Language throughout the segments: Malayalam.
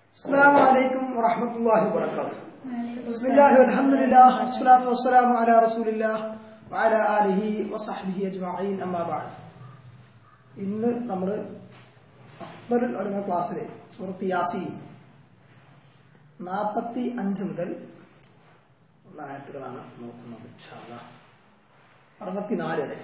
السلام عليكم ورحمة الله وبركاته بسم الله والحمد لله والصلاة والسلام على رسول الله وعلى آله وصحبه أجمعين أما بعد ഇന്ന് നമ്മൾ അക്ബറിൽ അടങ്ങ ക്ലാസ്സിലെ സുഹൃത്ത് യാസി നാൽപ്പത്തി അഞ്ച് മുതൽ ഉള്ള ആയത്തുകളാണ് നോക്കുന്നത് ഇൻഷാ അല്ലാഹ്. അറുപത്തിനാല് വരെ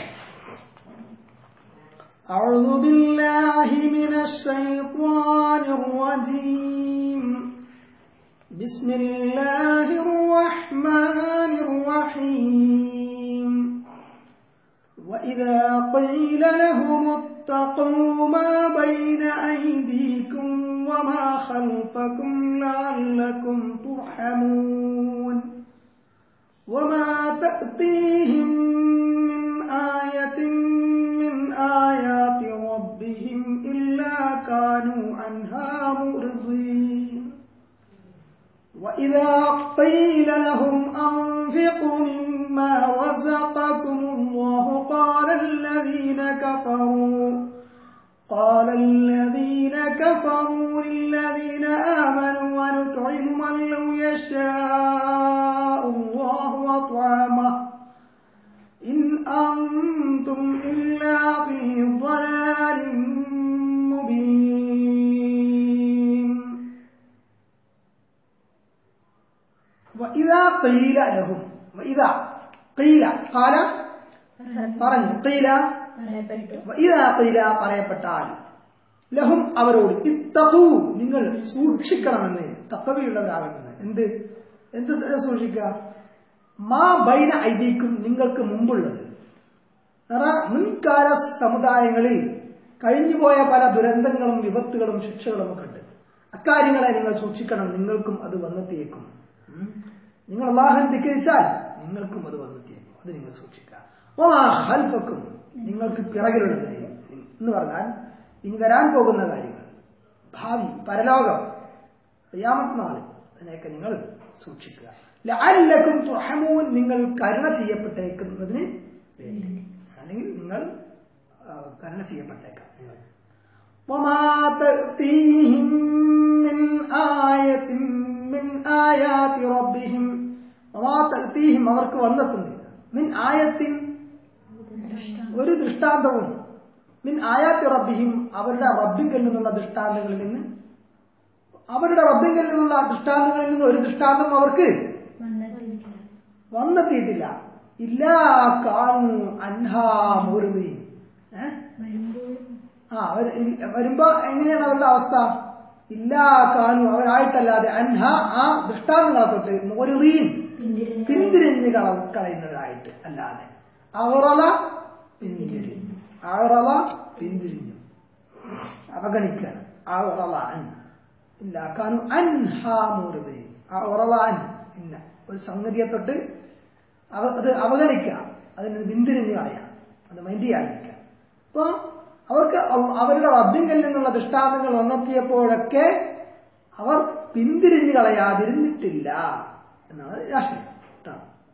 أعوذ بالله من الشيطان الرجيم بسم الله الرحمن الرحيم وإذا قيل لهم اتقوا ما بين أيديكم وما خلفكم لعلكم ترحمون وما تأتيهم من آية من آيات ربهم إلا كانوا عنها معرضين وإذا قيل لهم أنفقوا مما رزقكم الله قال الذين كفروا قال الذين كفروا للذين آمنوا ونطعم من لو يشاء الله أطعمه إن أنتم إلا في ضلال مبين وإذا قيل لهم وإذا قيل قال പറഞ്ഞു قيل പറയപ്പെട്ടു وإذا قيل പറയപ്പെട്ടാൽ ലഹും അവരോട് ഇത്തഖൂ നിങ്ങൾ സൂക്ഷിക്കണമെന്ന് തക്കവയുള്ളവരാകണമെന്ന് എന്ത് എന്ത് സൂക്ഷിക്കുക മാ ബൈന ഐദീക്കും നിങ്ങൾക്ക് മുമ്പുള്ളത് കാരണം മുൻകാല സമുദായങ്ങളിൽ കഴിഞ്ഞുപോയ പല ദുരന്തങ്ങളും വിപത്തുകളും ശിക്ഷകളും ഒക്കെ ഉണ്ട് അക്കാര്യങ്ങളെ നിങ്ങൾ സൂക്ഷിക്കണം നിങ്ങൾക്കും അത് വന്നെത്തിയേക്കും ഉം. നിങ്ങൾ അള്ളാഹൻ ധിക്കരിച്ചാൽ നിങ്ങൾക്കും അത് വന്നെത്തിയേക്കും അത് നിങ്ങൾ സൂക്ഷിക്കുക ഓ ഹൽഫക്കും നിങ്ങൾക്ക് പിറകിലുള്ളതിനെയും എന്ന് പറഞ്ഞാൽ ഇനി വരാൻ പോകുന്ന കാര്യങ്ങൾ ഭാവി പരലോകം ഖിയാമത്ത് നാള് അതിനെയൊക്കെ നിങ്ങൾ സൂക്ഷിക്കുക ലഅല്ലക്കും തുർഹമൂൻ നിങ്ങൾ കരുണ ചെയ്യപ്പെട്ടേക്കുന്നതിന് വേണ്ടി അല്ലെങ്കിൽ നിങ്ങൾ ആ, കരുണ ചെയ്യപ്പെട്ടേക്കാം നിങ്ങൾ وما تأتيهم من آية من آيات ربهم وما تأتيهم അവർക്ക് വന്നെത്തുന്നില്ല മിൻ ആയത്തിൻ ഒരു ദൃഷ്ടാന്തവും മിൻ ആയാത്തി റബ്ബിഹിം അവരുടെ റബ്ബിങ്കിൽ നിന്നുള്ള ദൃഷ്ടാന്തങ്ങളിൽ നിന്ന് അവരുടെ റബ്ബിങ്കിൽ നിന്നുള്ള ദൃഷ്ടാന്തങ്ങളിൽ നിന്ന് ഒരു ദൃഷ്ടാന്തം അവർക്ക് വന്നതില്ല വന്നെത്തിയിട്ടില്ല ഇല്ല കാണു അൻഹാ മുറുതി ഏഹ് വരുമ്പോൾ ആ അവർ വരുമ്പോ എങ്ങനെയാണ് അവരുടെ അവസ്ഥ ഇല്ല കാണു അവരായിട്ടല്ലാതെ അൻഹ ആ ദൃഷ്ടാന്തങ്ങളെ തൊട്ട് മോരുതീൻ പിന്തിരിഞ്ഞ പിന്തിരിഞ്ഞ് കള കളയുന്നവരായിട്ട് അല്ലാതെ അവറല പിന്തിരിഞ്ഞു അവറല പിന്തിരിഞ്ഞു അവഗണിക്കാണ് അവറല അൻ ഇല്ല കാണു അൻഹാ മോരുതീൻ അവറല അൻ ഇല്ല ഒരു സംഗതിയെ തൊട്ട് അവ അത് അവഗണിക്കുക അതിന് പിന്തിരിഞ്ഞ് കളയാം അത് മൈൻഡ് ചെയ്യാതിരിക്കുക അപ്പൊ അവർക്ക് അവ- അവരുടെ റബ്ബിങ്കിൽ നിന്നുള്ള ദൃഷ്ടാന്തങ്ങൾ വന്നെത്തിയപ്പോഴൊക്കെ അവർ പിന്തിരിഞ്ഞു കളയാതിരുന്നിട്ടില്ല എന്നാണ് രാഷ്ട്രീയം കേട്ടോ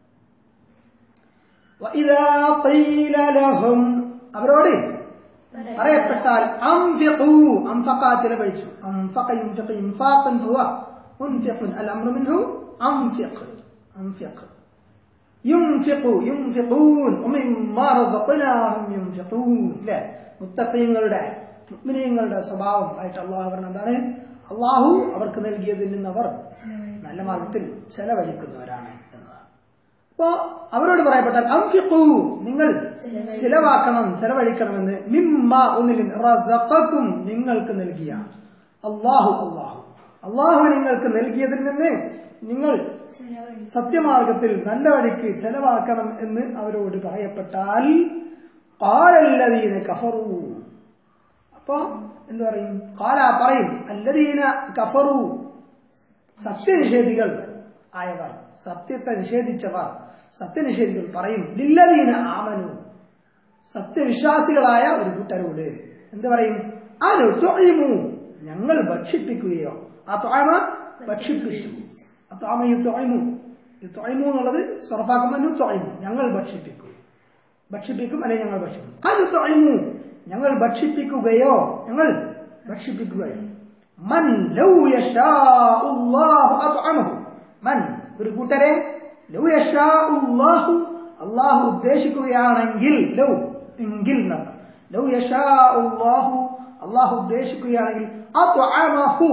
വഇദാ ഖീല ലഹും അവരോട് പറയപ്പെട്ടാൽ അംഫിഖൂ അംഫഖ ചിലവഴിച്ചു അംഫഖ യുംഫിഖു ഇൻഫാഖൻ ഹുവ മുൻഫിഖുൻ അൽ അംറു മിൻഹു അംഫിഖ് അംഫിഖ് യുംഫിഖു യുംഫിഖൂൻ വമിമ്മാ റസഖനാഹും യുംഫിഖൂൻ ഇല്ലേ മുത്തഖീങ്ങളുടെ മുഅ്മിനീങ്ങളുടെ സ്വഭാവം ആയിട്ട് അള്ളാഹു പറഞ്ഞ എന്താണ് അള്ളാഹു അവർക്ക് നൽകിയതിൽ നിന്ന് അവർ നല്ല മാർഗത്തിൽ ചെലവഴിക്കുന്നവരാണ് എന്നതാണ് അപ്പോ അവരോട് പറയപ്പെട്ടാൽ അംഫിഖു നിങ്ങൾ ചിലവാക്കണം ചെലവഴിക്കണമെന്ന് മിമ്മ ഒന്നിൽ നിന്ന് റസഖക്കും നിങ്ങൾക്ക് നൽകിയ അള്ളാഹു അള്ളാഹു അള്ളാഹു നിങ്ങൾക്ക് നൽകിയതിൽ നിന്ന് നിങ്ങൾ സത്യമാർഗത്തിൽ നല്ല വഴിക്ക് ചെലവാക്കണം എന്ന് അവരോട് പറയപ്പെട്ടാൽ കാലല്ലതീന കഫറു അപ്പൊ എന്ത് പറയും കാല പറയും അല്ലതീന കഫറു സത്യനിഷേധികൾ ആയവർ സത്യത്തെ നിഷേധിച്ചവർ സത്യനിഷേധികൾ പറയും ലില്ലതീന ആമനു സത്യവിശ്വാസികളായ ഒരു കൂട്ടരോട് എന്ത് പറയും അത് തൊഴിമു ഞങ്ങൾ ഭക്ഷിപ്പിക്കുകയോ ആ തൊഴമ ഭക്ഷിപ്പിച്ചു ആ തൊഴമ തൊഴിമു തൊഴിമു എന്നുള്ളത് സ്വർഫാക്കുമ്പോൾ തൊഴിമു ഞങ്ങൾ ഭക്ഷിപ്പിക്കും ഭക്ഷിപ്പിക്കും അല്ലെങ്കിൽ ഞങ്ങൾ ഭക്ഷിക്കും അത് തൊഴിമു ഞങ്ങൾ ഭക്ഷിപ്പിക്കുകയോ ഞങ്ങൾ ഭക്ഷിപ്പിക്കുകയോ മൻ ലൗ യശാഉല്ലാഹു അത്അമഹു മൻ ഒരു കൂട്ടരെ ലൗ യശാഉല്ലാഹു അള്ളാഹു ഉദ്ദേശിക്കുകയാണെങ്കിൽ ലൗ എങ്കിൽ എന്നർത്ഥം. ലൗ യശാഉല്ലാഹു അള്ളാഹു ഉദ്ദേശിക്കുകയാണെങ്കിൽ അത്അമഹു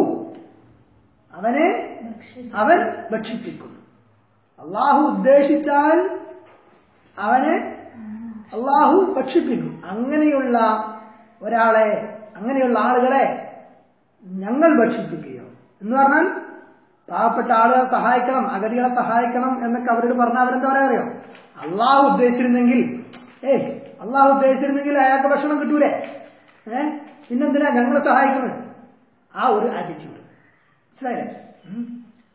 അവനെ ഭക്ഷിച്ചു അവൻ ഭക്ഷിപ്പിക്കും അള്ളാഹു ഉദ്ദേശിച്ചാൽ അവനെ അള്ളാഹു ഭക്ഷിപ്പിക്കും അങ്ങനെയുള്ള ഒരാളെ അങ്ങനെയുള്ള ആളുകളെ ഞങ്ങൾ ഭക്ഷിപ്പിക്കുകയോ എന്ന് പറഞ്ഞാൽ പാവപ്പെട്ട ആളുകളെ സഹായിക്കണം അഗതികളെ സഹായിക്കണം എന്നൊക്കെ അവരോട് പറഞ്ഞാൽ അവരെന്താ പറയാ അറിയോ അള്ളാഹു ഉദ്ദേശിച്ചിരുന്നെങ്കിൽ ഏയ് അള്ളാഹു ഉദ്ദേശിച്ചിരുന്നെങ്കിൽ അയാൾക്ക് ഭക്ഷണം കിട്ടൂലേ ഏ പിന്നെന്തിനാ ഞങ്ങളെ സഹായിക്കുന്നത് ആ ഒരു ആറ്റിറ്റ്യൂഡ് മനസ്സിലായില്ലേ ഉം.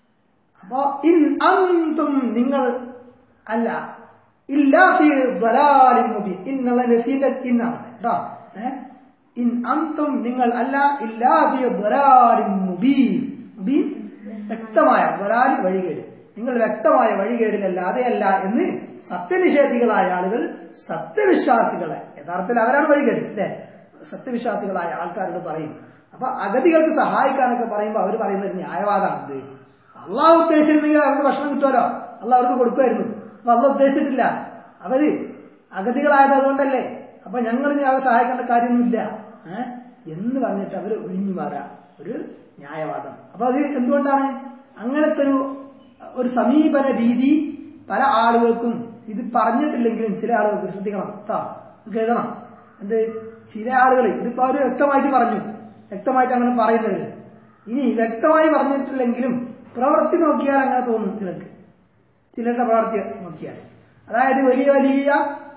അപ്പോ ഇൻ അന്തും നിങ്ങൾ അല്ല ഇല്ലാ ഫീ ضلال മുബീൻ ഇന്നുള്ള നസീന്റെ ഇന്നാണ് കേട്ടോ ഏ? ഇൻ അന്തും നിങ്ങൾ അല്ല ഇല്ലാ ഫീ ضلال മുബീൻ മുബീൻ വ്യക്തമായ ضلال വഴികേട് നിങ്ങൾ വ്യക്തമായ വഴികേടിലല്ലാതെ അല്ല എന്ന് സത്യനിഷേധികളായ ആളുകൾ സത്യവിശ്വാസികളെ യഥാർത്ഥത്തിൽ അവരാണ് വഴികേട് അല്ലേ സത്യവിശ്വാസികളായ ആൾക്കാരോട് പറയും അപ്പൊ അഗതികൾക്ക് സഹായിക്കാനൊക്കെ പറയുമ്പോൾ അവർ പറയുന്നത് ന്യായവാദമാണ് ഇത് അള്ളാഹ് ഉദ്ദേശിച്ചിരുന്നെങ്കിൽ അവർക്ക് ഭക്ഷണം കിട്ടുമല്ലോ അള്ളാഹ് അവർക്ക് കൊടുക്കുമായിരുന്നു അപ്പൊ അള്ളാഹ് ഉദ്ദേശിച്ചിട്ടില്ല അവര് അഗതികളായത് അതുകൊണ്ടല്ലേ അപ്പൊ ഞങ്ങൾ ഇനി അവരെ സഹായിക്കേണ്ട കാര്യമൊന്നുമില്ല ഏഹ് എന്ന് പറഞ്ഞിട്ട് അവർ ഒഴിഞ്ഞു മാറാ ഒരു ന്യായവാദം അപ്പൊ അത് എന്തുകൊണ്ടാണ് അങ്ങനത്തെ ഒരു ഒരു സമീപന രീതി പല ആളുകൾക്കും ഇത് പറഞ്ഞിട്ടില്ലെങ്കിലും ചില ആളുകൾക്ക് ശ്രദ്ധിക്കണം കേട്ടോ ഇത് എഴുതണം എന്ത് ചില ആളുകൾ ഇതിപ്പോ അവര് വ്യക്തമായിട്ട് പറഞ്ഞു വ്യക്തമായിട്ട് അങ്ങനെ പറയുന്നവര് ഇനി വ്യക്തമായി പറഞ്ഞിട്ടില്ലെങ്കിലും പ്രവൃത്തി നോക്കിയാൽ അങ്ങനെ തോന്നും ചിലർക്ക് ചിലരുടെ പ്രവൃത്തി നോക്കിയാൽ അതായത് വലിയ വലിയ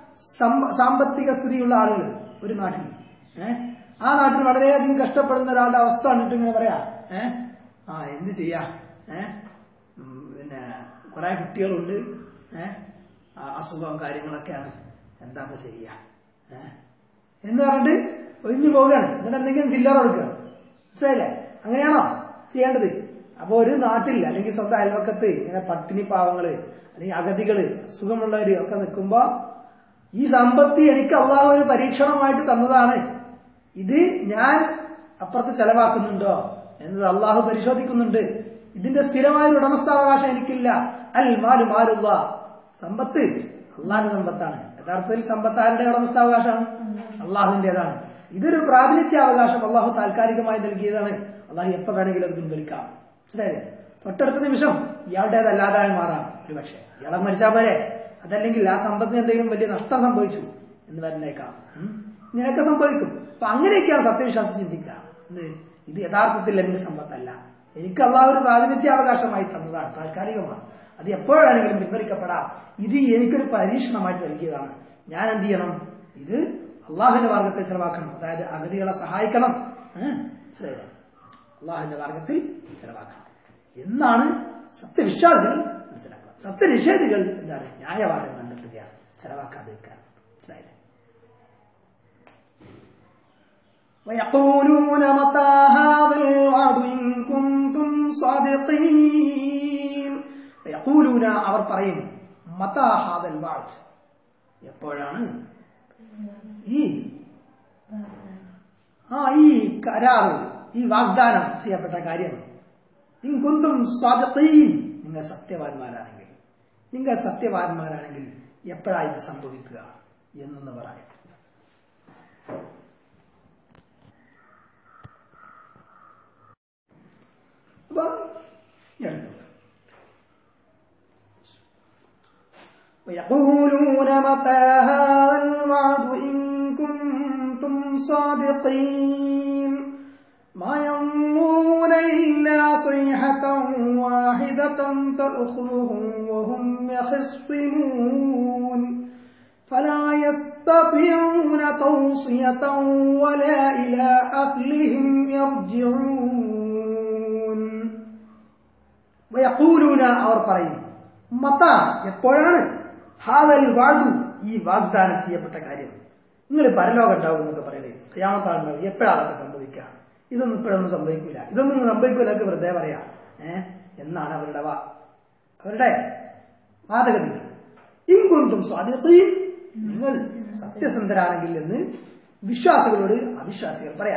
സം- സാമ്പത്തിക സ്ഥിതിയുള്ള ആളുകൾ ഒരു നാട്ടിൽ ഏഹ് ആ നാട്ടിൽ വളരെയധികം കഷ്ടപ്പെടുന്ന ഒരാളുടെ അവസ്ഥ കണ്ടിട്ട് ഇങ്ങനെ പറയാ ഏഹ് ആ എന്ത് ചെയ്യാ ഏഹ് ഉം, പിന്നെ കുറെ കുട്ടികളുണ്ട് ഏഹ് അസുഖവും കാര്യങ്ങളൊക്കെയാണ് എന്താ ഇപ്പൊ ചെയ്യാ ഏഹ് എന്ന് പറഞ്ഞിട്ട് ഒഴിഞ്ഞു പോവുകയാണ് എന്നിട്ട് എന്തെങ്കിലും ചില്ലറ കൊടുക്കുക മനസ്സിലായില്ലേ അങ്ങനെയാണോ ചെയ്യേണ്ടത് അപ്പൊ ഒരു നാട്ടിൽ അല്ലെങ്കിൽ സ്വന്തം അയൽവക്കത്ത് ഇങ്ങനെ പട്ടിണി പാവങ്ങള് അല്ലെങ്കിൽ അഗതികള് അസുഖമുള്ളവര് ഒക്കെ നിൽക്കുമ്പോ ഈ സമ്പത്ത് എനിക്ക് അള്ളാഹു ഒരു പരീക്ഷണമായിട്ട് തന്നതാണ് ഇത് ഞാൻ അപ്പുറത്ത് ചെലവാക്കുന്നുണ്ടോ എന്നത് അള്ളാഹു പരിശോധിക്കുന്നുണ്ട് ഇതിന്റെ സ്ഥിരമായ ഒരു ഉടമസ്ഥാവകാശം എനിക്കില്ല അൽ മാലു മാലുള്ള സമ്പത്ത് അള്ളാഹിന്റെ സമ്പത്താണ് യഥാർത്ഥത്തിൽ സമ്പത്ത് ആരുടെ ഉടമസ്ഥാവകാശമാണ് അള്ളാഹുവിന്റേതാണ് ഇതൊരു പ്രാതിനിധ്യാവകാശം അള്ളാഹു താൽക്കാലികമായി നൽകിയതാണ് അള്ളാഹു എപ്പോ വേണമെങ്കിലും അത് പിൻവലിക്കാം മനസ്സിലായില്ലേ തൊട്ടടുത്ത നിമിഷം ഇയാളുടേതല്ലാതായി മാറാം ഒരു പക്ഷേ ഇയാളെ മരിച്ചാൽ പോരെ അതല്ലെങ്കിൽ ആ സമ്പത്തിന് എന്തെങ്കിലും വലിയ നഷ്ടം സംഭവിച്ചു എന്ന് പറഞ്ഞേക്കാം ഉം. ഇങ്ങനെയൊക്കെ സംഭവിക്കും അപ്പൊ അങ്ങനെയൊക്കെയാണ് സത്യവിശ്വാസം ചിന്തിക്കുക എന്ത് ഇത് യഥാർത്ഥത്തിൽ എന്റെ സമ്പത്തല്ല എനിക്ക് അള്ളാഹു ഒരു പ്രാതിനിധ്യാവകാശമായി തന്നതാണ് താൽക്കാലികമാണ് അത് എപ്പോഴാണെങ്കിലും പിൻവലിക്കപ്പെടാം ഇത് എനിക്കൊരു പരീക്ഷണമായിട്ട് നൽകിയതാണ് ഞാൻ എന്ത് ചെയ്യണം ഇത് അള്ളാഹുവിന്റെ മാർഗത്തിൽ ചെലവാക്കണം അതായത് അഗതികളെ സഹായിക്കണം ഏഹ്? മനസ്സിലായില്ലേ? അള്ളാഹുവിന്റെ മാർഗത്തിൽ ചെലവാക്കണം എന്നാണ് സത്യവിശ്വാസികൾ മനസ്സിലാക്കുക സത്യനിഷേധികൾ എന്താണ് ന്യായവാദം കണ്ടെത്തുകയാണ് ചെലവാക്കാതിരിക്കാൻ മനസ്സിലായില്ലേ ويقولون متى هذا الوعد إن كنتم صادقين ويقولون അവർ പറയും മതാ ഹാദൽ വാഴ് എപ്പോഴാണ് ഈ ആ ഈ കരാറ് ഈ വാഗ്ദാനം ചെയ്യപ്പെട്ട കാര്യം ഇൻകുന്തും സ്വാദത്തീൻ നിങ്ങൾ സത്യവാന്മാരാണെങ്കിൽ നിങ്ങൾ സത്യവാന്മാരാണെങ്കിൽ എപ്പോഴാ ഇത് സംഭവിക്കുക എന്നൊന്ന് പറയാം അപ്പൊ ഞാൻ എടുത്തു. ويقولون متى هذا الوعد إن كنتم صادقين ما ينظرون إلا صيحة واحدة تأخذهم وهم يخصمون فلا يستطيعون توصية ولا إلى أهلهم يرجعون വയക്കൂലൂന അവർ പറയും മത എപ്പോഴാണ് ഹാവൽ വാഴു ഈ വാഗ്ദാനം ചെയ്യപ്പെട്ട കാര്യം നിങ്ങൾ പരലോകം ഉണ്ടാവും എന്നൊക്കെ പറയണേ ക്യാമത്താളുണ്ടാവും എപ്പോഴാണ് അതൊക്കെ സംഭവിക്കുക ഇതൊന്നും ഇപ്പോഴൊന്നും സംഭവിക്കില്ല ഇതൊന്നും സംഭവിക്കില്ല ഒക്കെ വെറുതെ പറയാം ഏഹ് എന്നാണ് അവരുടെ വാ അവരുടെ വാദഗതികൾ ഇങ്കുന്തും സ്വാധീനത്തെയും നിങ്ങൾ സത്യസന്ധരാണെങ്കിൽ എന്ന് വിശ്വാസികളോട് അവിശ്വാസികൾ പറയാം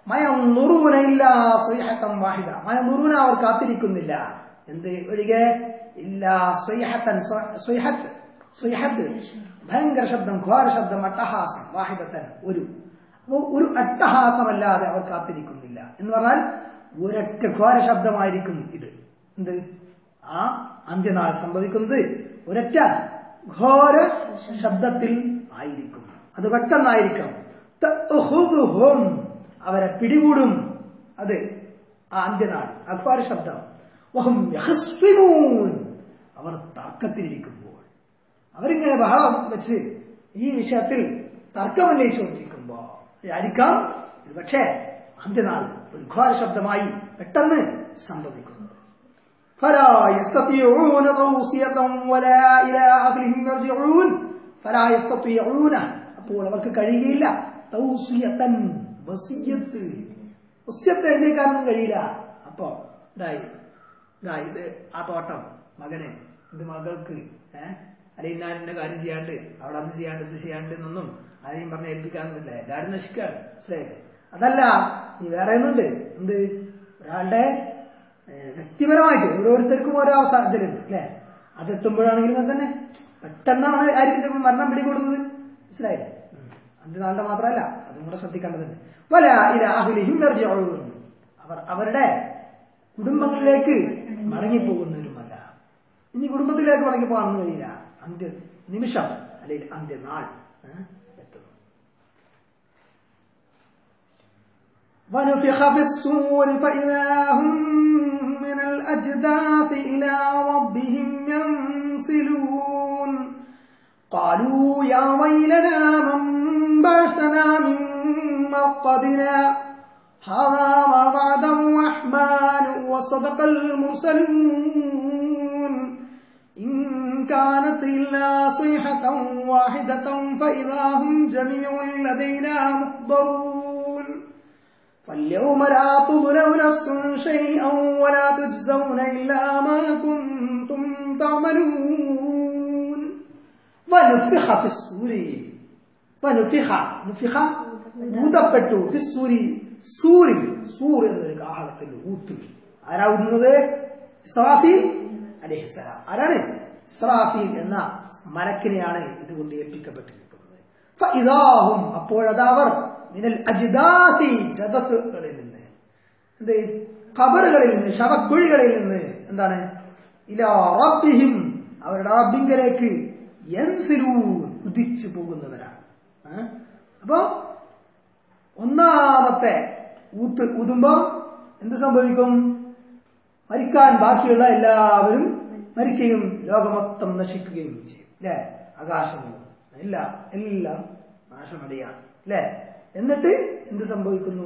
മയന്നുറൂന ഇല്ല സ്വൈഹത്തം വാഹിദ മയന്നുറൂന അവർ കാത്തിരിക്കുന്നില്ല എന്ത് ഒഴികെ ഇല്ല സ്വൈഹത്തൻ സ്വൈഹത്ത് സ്വൈഹത്ത് ഭയങ്കര ശബ്ദം ഘോര ശബ്ദം അട്ടഹാസം വാഹിദത്തൻ ഒരു അപ്പോ ഒരു അട്ടഹാസമല്ലാതെ അവർ കാത്തിരിക്കുന്നില്ല എന്ന് പറഞ്ഞാൽ ഒരൊറ്റ ഘോര ശബ്ദമായിരിക്കും ഇത് എന്ത് ആ അന്ത്യനാൾ സംഭവിക്കുന്നത് ഒരൊറ്റ ഘോര ശബ്ദത്തിൽ ആയിരിക്കും അത് പെട്ടെന്നായിരിക്കും തഅഖുദുഹും. അവരെ പിടികൂടും അത് ആ അന്ത്യനാൾ അഘോര ശബ്ദം വഹും യഖ്സിമൂൻ. അവർ തർക്കത്തിലിരിക്കുമ്പോൾ അവരിങ്ങനെ ബഹളം വെച്ച് ഈ വിഷയത്തിൽ തർക്കം ഉന്നയിച്ചുകൊണ്ടിരിക്കുമ്പോ ആയിരിക്കാം ഇത് പക്ഷേ അന്ത്യനാൾ ഒരു ഘോര ശബ്ദമായി പെട്ടെന്ന് സംഭവിക്കുന്നത് فلا يستطيعون توصية ولا إلى أهلهم يرجعون فلا يستطيعون അപ്പോൾ അവർക്ക് കഴിയുകയില്ല തൗസിയത്തൻ വസിയത്ത് വസിയത്ത് എഴുതിയേക്കാനൊന്നും കഴിയില്ല അപ്പോ ഇതായി ഇതാ ഇത് ആ തോട്ടം മകന് ഇത് മകൾക്ക് ഏഹ് അല്ലെങ്കിൽ ഞാൻ എന്റെ കാര്യം ചെയ്യാണ്ട് അവിടെ അത് ചെയ്യാണ്ട് ഇത് ചെയ്യാണ്ട് എന്നൊന്നും ആരെയും പറഞ്ഞ് ഏൽപ്പിക്കാനൊന്നുമില്ല എല്ലാവരും നശിക്കാണ് മനസ്സിലായില്ലേ അതല്ല ഈ വേറെ ഒന്നുണ്ട് എന്ത് ഒരാളുടെ ഏഹ്, വ്യക്തിപരമായിട്ട് ഓരോരുത്തർക്കും ഓരോ സാഹചര്യം അല്ലെ അതെത്തുമ്പോഴാണെങ്കിലും അത് തന്നെ പെട്ടെന്നാണ് ആയിരിക്കും ചിലപ്പോൾ മരണം പിടികൂടുന്നത് മനസ്സിലായില്ലേ ഉം. അന്ത്യനാളുടെ മാത്രമല്ല അതും കൂടെ ശ്രദ്ധിക്കേണ്ടതുണ്ട് വല ഇല അഹ്ലിഹിം യർജിഊൻ. അവർ അവരുടെ കുടുംബങ്ങളിലേക്ക് മടങ്ങിപ്പോകുന്നവരുമല്ല ഇനി കുടുംബത്തിലേക്ക് മടങ്ങി പോകാനൊന്നും കഴിയില്ല അന്ത്യ നിമിഷം അല്ലെങ്കിൽ അന്ത്യനാൾ ഏഹ്, എത്തുന്നു ونفخ في الصور فإذا هم من الأجداث إلى ربهم ينسلون قالوا يا ويلنا من بعثنا من مرقدنا هذا ما وعد الرحمن وصدق المرسلون إن كانت إلا صيحة واحدة فإذا هم جميع لدينا محضرون فاليوم لا تظلم نفس شيئا ولا تجزون إلا ما كنتم تعملون ونفخ في السور ونفخ نفخ ഊതപ്പെട്ടു ഫിസ്സൂരി സൂരി സൂർ എന്നൊരു കാഹളത്തിൽ ഊത്ത് ആരാ ഊതുന്നത് ഇസ്രാഫീൽ അലഹിസലാം ആരാണ് ഇസ്രാഫീൽ എന്ന മലക്കിനെയാണ് ഇതുകൊണ്ട് ഏൽപ്പിക്കപ്പെട്ടിരിക്കുന്നത് ഫഇദാഹും അപ്പോഴതാ അവർ മിനൽ അജിദാസി ജദസുകളിൽ നിന്ന് എന്ത് ഖബറുകളിൽ നിന്ന് ശവക്കുഴികളിൽ നിന്ന് എന്താണ് ഇലാ റബ്ബിഹിം അവരുടെ റബ്ബിങ്കലേക്ക് യൻസിലൂൻ കുതിച്ചു പോകുന്നവരാണ് ഏ? അപ്പോ ഒന്നാമത്തെ ഊത്ത് ഊതുമ്പോ എന്ത് സംഭവിക്കും മരിക്കാൻ ബാക്കിയുള്ള എല്ലാവരും മരിക്കുകയും ലോകമൊത്തം നശിക്കുകയും ചെയ്യും അല്ലെ ആകാശങ്ങളും എല്ലാം എല്ലാം നാശമടിയാണ് അല്ലെ എന്നിട്ട് എന്ത് സംഭവിക്കുന്നു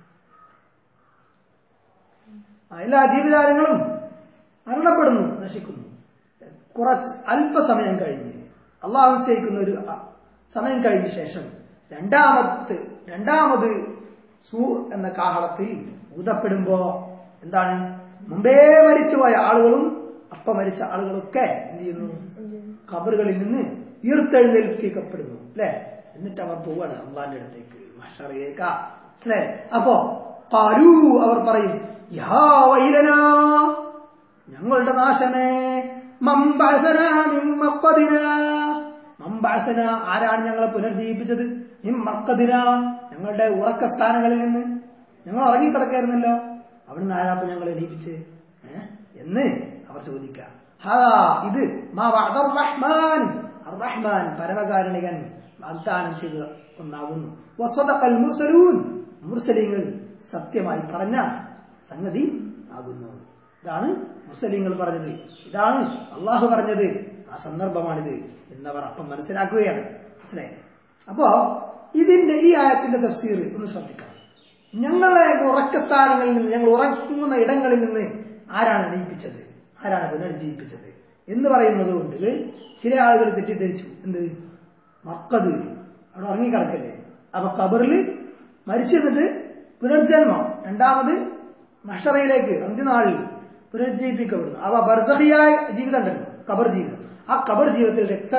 ആ, എല്ലാ ജീവജാലങ്ങളും മരണപ്പെടുന്നു നശിക്കുന്നു കുറച്ച് അല്പസമയം കഴിഞ്ഞ് അള്ളാഹു നിശ്ചയിക്കുന്ന ഒരു അ, സമയം കഴിഞ്ഞ ശേഷം രണ്ടാമത് രണ്ടാമത് സൂ എന്ന കാഹളത്തിൽ ഊതപ്പെടുമ്പോ എന്താണ് മുമ്പേ മരിച്ചുപോയ ആളുകളും അപ്പ മരിച്ച ആളുകളൊക്കെ എന്ത് ചെയ്യുന്നു ഖബറുകളിൽ നിന്ന് ഉയർത്തെഴുന്നേൽപ്പിക്കപ്പെടുന്നു അല്ലെ എന്നിട്ട് അവർ പോവാണ് അള്ളാന്റെ അടുത്തേക്ക് മഷറിയേക്ക അല്ലേ അപ്പോ പാലൂ അവർ പറയും യാ വൈലനാ ഞങ്ങളുടെ നാശമേ മമ്പഴസന മിമ്മപ്പതിന മമ്പഴസന ആരാണ് ഞങ്ങളെ പുനർജീവിപ്പിച്ചത് മിമ്മക്കതിന ഞങ്ങളുടെ ഉറക്ക സ്ഥാനങ്ങളിൽ നിന്ന് ഞങ്ങൾ ഉറങ്ങിക്കിടക്കായിരുന്നല്ലോ അവിടുന്ന് ആരാപ്പ ഞങ്ങളെ എണീപ്പിച്ച് ഏ? എന്ന് അവർ ചോദിക്കാം ഹാ ഇത് മാ വഅദർ റഹ്മാൻ അർ-റഹ്മാൻ പരമകാരുണികൻ വാഗ്ദാനം ചെയ്ത ഒന്നാകുന്നു വസദഖൽ മുർസലൂൻ മുർസലീങ്ങൾ സത്യമായി പറഞ്ഞ സംഗതി ആകുന്നു ഇതാണ് മുസ്ലിങ്ങൾ പറഞ്ഞത് ഇതാണ് അള്ളാഹു പറഞ്ഞത് ആ സന്ദർഭമാണിത് എന്നവർ അപ്പം മനസ്സിലാക്കുകയാണ് മനസ്സിലായില്ലേ അപ്പോ ഇതിന്റെ ഈ ആയത്തിന്റെ തഫ്സീർ ഒന്ന് ശ്രദ്ധിക്കണം ഞങ്ങളെ ഉറക്ക സ്ഥാനങ്ങളിൽ നിന്ന് ഞങ്ങൾ ഉറങ്ങുന്ന ഇടങ്ങളിൽ നിന്ന് ആരാണ് എണീപ്പിച്ചത് ആരാണ് പുനർജീവിപ്പിച്ചത് എന്ന് പറയുന്നത് കൊണ്ട് ചില ആളുകൾ തെറ്റിദ്ധരിച്ചു എന്ത് മക്കത് അവിടെ ഉറങ്ങിക്കിടക്കല്ലേ അപ്പൊ കബറിൽ മരിച്ചു നിന്നിട്ട് പുനർജന്മം രണ്ടാമത് മഷറയിലേക്ക് അന്ത്യനാളിൽ പുനർജീവിപ്പിക്കപ്പെടുന്നു അവ ബർസഹിയായ ജീവിതം ഉണ്ടല്ലോ കബർ ജീവിതം ആ കബർ ജീവിതത്തിൽ രക്ത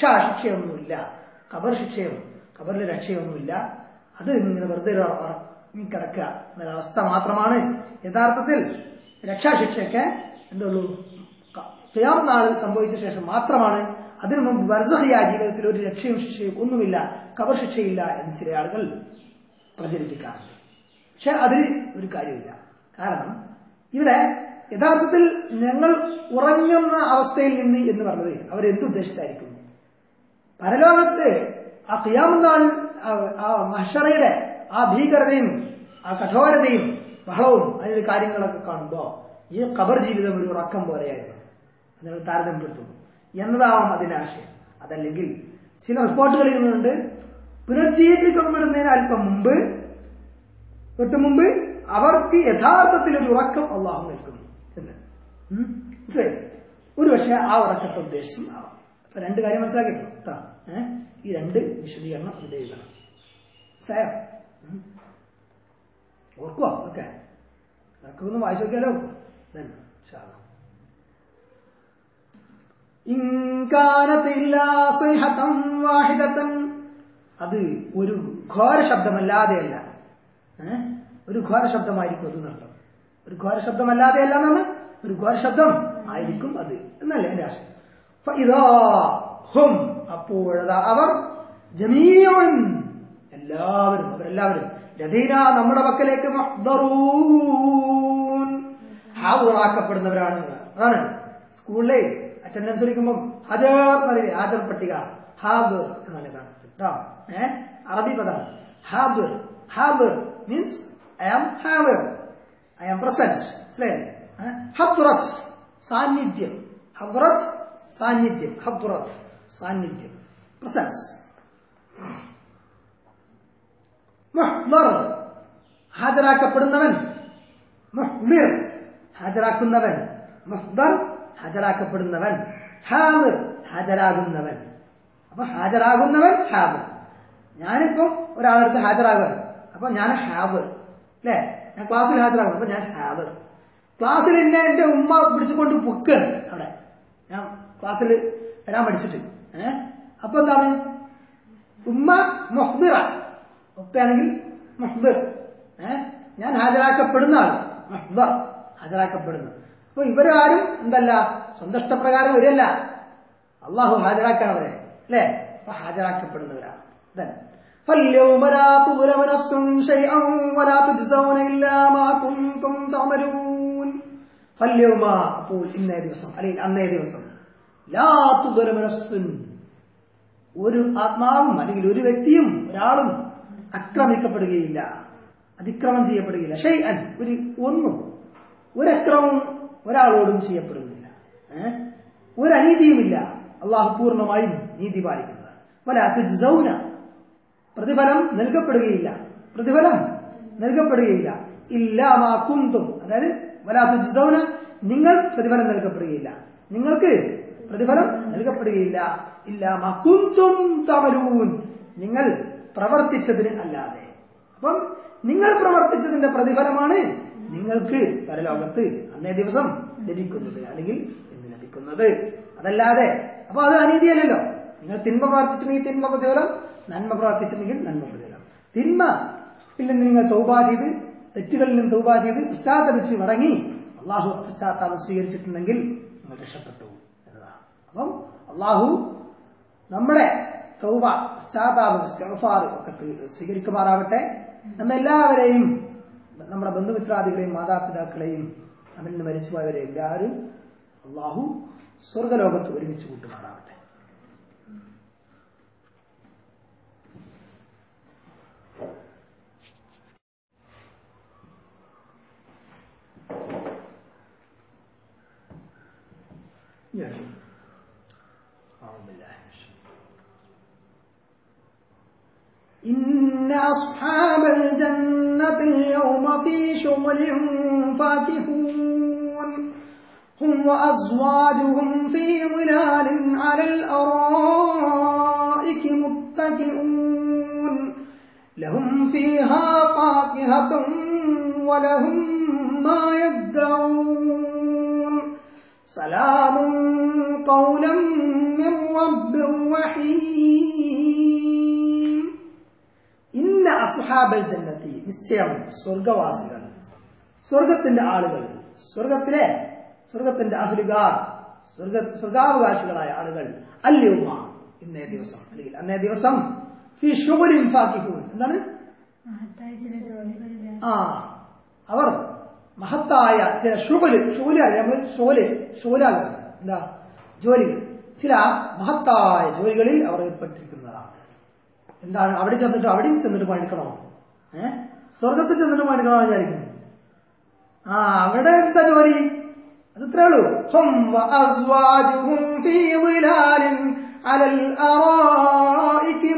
രക്ഷാശിക്ഷയൊന്നുമില്ല കബർ ശിക്ഷയോ കബറിലെ രക്ഷയൊന്നുമില്ല അത് ഇങ്ങനെ വെറുതെ ഒരു ഉറ- കിടക്കുക എന്നൊരവസ്ഥ മാത്രമാണ് യഥാർത്ഥത്തിൽ രക്ഷാശിക്ഷയൊക്കെ എന്തുള്ളൂ ക്യാം നാളിൽ സംഭവിച്ച ശേഷം മാത്രമാണ് അതിനു മുമ്പ് വർസഹിയ ജീവിതത്തിൽ ഒരു രക്ഷയും ശിക്ഷയും ഒന്നുമില്ല കവർ ശിക്ഷയില്ല എന്ന് ചില ആളുകൾ പ്രചരിപ്പിക്കാറുണ്ട് പക്ഷെ അതിൽ ഒരു കാര്യമില്ല കാരണം ഇവിടെ യഥാർത്ഥത്തിൽ ഞങ്ങൾ ഉറങ്ങുന്ന അവസ്ഥയിൽ നിന്ന് എന്ന് പറഞ്ഞത് അവരെന്തുദ്ദേശിച്ചായിരിക്കും പരലോകത്ത് ആ ക്യാമനാൾ ആ മഹഷറയുടെ ആ ഭീകരതയും ആ കഠോരതയും ബഹളവും അതിന്റെ കാര്യങ്ങളൊക്കെ കാണുമ്പോ ഈ ഖബർ ജീവിതം ഒരു ഉറക്കം പോലെയായിരുന്നു അതിനെ താരതമ്യപ്പെടുത്തുന്നു എന്നതാവാം അതിന്റെ ആശയം അതല്ലെങ്കിൽ ചില റിപ്പോർട്ടുകളിൽ നിന്നുണ്ട് പുനർജീവിക്കപ്പെടുന്നതിന് അല്പം മുമ്പ് തൊട്ട് മുമ്പ് അവർക്ക് യഥാർത്ഥത്തിൽ ഒരു ഉറക്കം അള്ളാഹു നൽകുന്നു എന്ന് ഉം? മനസ്സിലായോ? ഒരു പക്ഷേ ആ ഉറക്കത്തെ ഉദ്ദേശം ആവാം അപ്പൊ രണ്ട് കാര്യം മനസ്സിലാക്കിയോ കേട്ടോ ഏഹ് ഈ രണ്ട് വിശദീകരണം ഇവിടെ എഴുതണം മനസ്സിലായോ ഉം? ഓർക്കുവോ ഓക്കെ അതൊക്കെ ഒന്ന് വായിച്ചു നോക്കിയാലോ തന്നെ ഇൻഷാ അല്ലാ. ഇൻ കാനത് ഇല്ലാ സിഹതൻ വാഹിദതൻ അത് ഒരു ഘോര ശബ്ദമല്ലാതെയല്ല ഏ? ഒരു ഘോര ശബ്ദമായിരിക്കും അത് എന്നർത്ഥം ഒരു ഘോര ശബ്ദമല്ലാതെയല്ല എന്നാണ് ഒരു ഘോര ശബ്ദം ആയിരിക്കും അത് എന്നല്ലേ എന്റെ ആശയം അപ്പൊ ഇതാ ഹും അപ്പോഴതാ അവർ ജമീവൻ എല്ലാവരും അവരെല്ലാവരും ലതീന നമ്മുടെ പക്കലേക്ക് മഹ്ദറൂൻ ഹാജറാക്കപ്പെടുന്നവരാണ് അതാണ് സ്കൂളിലെ അറ്റൻഡൻസ് വിളിക്കുമ്പോൾ ഹാജർ എന്നറിയില്ലേ ഹാജർ പട്ടിക ഹാബർ എന്നാണ് കാണുന്നത് കേട്ടോ ഏഹ് അറബി പദം ഹാബർ ഹാബർ മീൻസ് ഐ ആം ഹാബർ ഐ ആം പ്രസന്റ് മനസ്സിലായില്ലേ ഹദ്റത്ത് സാന്നിധ്യം ഹദ്റത്ത് സാന്നിധ്യം ഹദ്റത്ത് സാന്നിധ്യം പ്രസൻസ് മുഹ്ദർ ഹാജരാക്കപ്പെടുന്നവൻ മുഹ്ദിർ ഹാജരാക്കുന്നവൻ മുഹ്ദർ ഹാജരാക്കപ്പെടുന്നവൻ ഹാബിർ ഹാജരാകുന്നവൻ അപ്പൊ ഹാജരാകുന്നവൻ ഹാബിർ ഞാനിപ്പോ ഒരാളടുത്ത് ഹാജരാകുകയാണ് അപ്പൊ ഞാൻ ഹാബിർ അല്ലേ ഞാൻ ക്ലാസ്സിൽ ഹാജരാകുന്നു അപ്പൊ ഞാൻ ഹാബിർ ക്ലാസ്സിൽ എന്നെ എന്റെ ഉമ്മ പിടിച്ചുകൊണ്ട് പൊക്കാണ് അവിടെ ഞാൻ ക്ലാസ്സിൽ വരാൻ പഠിച്ചിട്ട് ഏഹ് അപ്പൊ എന്താണ് ഉമ്മ മുഹ്ദിറ ഉപ്പയാണെങ്കിൽ മുഹ്ദിർ ഏഹ് ഞാൻ ഹാജരാക്കപ്പെടുന്ന ആൾ മുഹ്ദർ ഹാജരാക്കപ്പെടുന്നു അപ്പൊ ഇവരാരും എന്തല്ല സ്വന്തം ഇഷ്ടപ്രകാരം വരില്ല അള്ളാഹു ഹാജരാക്കാൻ അവരെ അല്ലേ അപ്പൊ ഹാജരാക്കപ്പെടുന്നവരാണ് Then, فاليوم لا تظلم نفس شيئا ولا تجزون إلا ما كنتم تعملون فاليوم അപ്പോൾ ഇന്നേ ദിവസം അല്ലെങ്കിൽ അന്നേ ദിവസം ലാ തുظلم نفس ഒരു ആത്മാവും അല്ലെങ്കിൽ ഒരു വ്യക്തിയും ഒരാളും ആക്രമിക്കപ്പെടുകയില്ല അതിക്രമം ചെയ്യപ്പെടുകയില്ല ഷെയ് അൻ ഒരു ഒന്നും ഒരക്രമവും ഒരാളോടും ചെയ്യപ്പെടുന്നില്ല ഏഹ് ഒരു അനീതിയുമില്ല അള്ളാഹു പൂർണ്ണമായും നീതി പാലിക്കുന്നത് വലാത്തുജൗന പ്രതിഫലം നൽകപ്പെടുകയില്ല പ്രതിഫലം നൽകപ്പെടുകയില്ല ഇല്ലാമാ കുന്തും അതായത് വലാത്തുജൗന നിങ്ങൾ പ്രതിഫലം നൽകപ്പെടുകയില്ല നിങ്ങൾക്ക് പ്രതിഫലം നൽകപ്പെടുകയില്ല ഇല്ലാമാ കുന്തും തമലൂൻ നിങ്ങൾ പ്രവർത്തിച്ചതിന് അല്ലാതെ അപ്പം നിങ്ങൾ പ്രവർത്തിച്ചതിന്റെ പ്രതിഫലമാണ് നിങ്ങൾക്ക് പരലോകത്ത് അന്നേ ദിവസം ലഭിക്കുന്നത് അല്ലെങ്കിൽ ഇന്ന് ലഭിക്കുന്നത് അതല്ലാതെ അപ്പൊ അത് അനീതിയല്ലല്ലോ നിങ്ങൾ തിന്മ പ്രവർത്തിച്ചിട്ടുണ്ടെങ്കിൽ തിന്മ പ്രതിഫലം നന്മ പ്രവർത്തിച്ചിട്ടുണ്ടെങ്കിൽ നന്മ പ്രതിഫലം തിന്മ ിൽ നിന്ന് നിങ്ങൾ തൗബ ചെയ്ത് തെറ്റുകളിൽ നിന്ന് തൗബ ചെയ്ത് പശ്ചാത്തപിച്ച് മടങ്ങി അള്ളാഹു പശ്ചാത്താപം സ്വീകരിച്ചിട്ടുണ്ടെങ്കിൽ നിങ്ങൾ രക്ഷപ്പെട്ടു എന്നതാണ് അപ്പം അള്ളാഹു നമ്മുടെ തൗബ പശ്ചാത്താപം ഇസ്തിഗ്ഫാർ ഒക്കെ സ്വീകരിക്കുമാറാവട്ടെ നമ്മെല്ലാവരെയും നമ്മുടെ ബന്ധുമിത്രാദികളെയും മാതാപിതാക്കളെയും നമ്മിൽ നിന്ന് മരിച്ചുപോയവരെ എല്ലാവരും അള്ളാഹു സ്വർഗലോകത്ത് ഒരുമിച്ച് കൂട്ടുമാറാവട്ടെ يعني أعوذ بالله من الشيطان إن أصحاب الجنة اليوم في شغل فاكهون هم وأزواجهم في ظلال على الأرائك متكئون لهم فيها فاكهة ولهم ما يدعون سلام قولا من رب رحيم إن അസ്ഹാബൽ ജന്നത്തി നിശ്ചയം സ്വർഗവാസികൾ സ്വർഗത്തിന്റെ ആളുകൾ സ്വർഗത്തിലെ സ്വർഗത്തിന്റെ അഹ്ലുകാർ സ്വർഗ സ്വർഗാവകാശികളായ ആളുകൾ അല്യുമ്മ ഇന്നേ ദിവസം അല്ലെങ്കിൽ അന്നേ ദിവസം ഫി ഷുഗുലിൻ ഫാക്കിഹൂൻ എന്താണ് മഹത്തായ ചില ജോലികളിൽ ആ അവർ മഹത്തായ ചില ഷുഗല് ഷുഗല് നമ്മൾ ഷോല് ഷോലാകുക എന്താ ജോലികൾ ചില മഹത്തായ ജോലികളിൽ അവർ ഏർപ്പെട്ടിരിക്കുന്നതാണ് എന്താണ് അവിടെ ചെന്നിട്ട് അവിടെയും ചെന്നിട്ട് പണിക്കണോ ഏഹ് സ്വർഗത്തിൽ ചെന്നിട്ട് പണിക്കണോ വിചാരിക്കുന്നു ആ അവിടെ എന്താ ജോലി അത് ഇത്രേ ഉള്ളൂ ഹും വഅസ്വാജുഹും ഫീ ളിലാലിൻ അലൽ അറായികി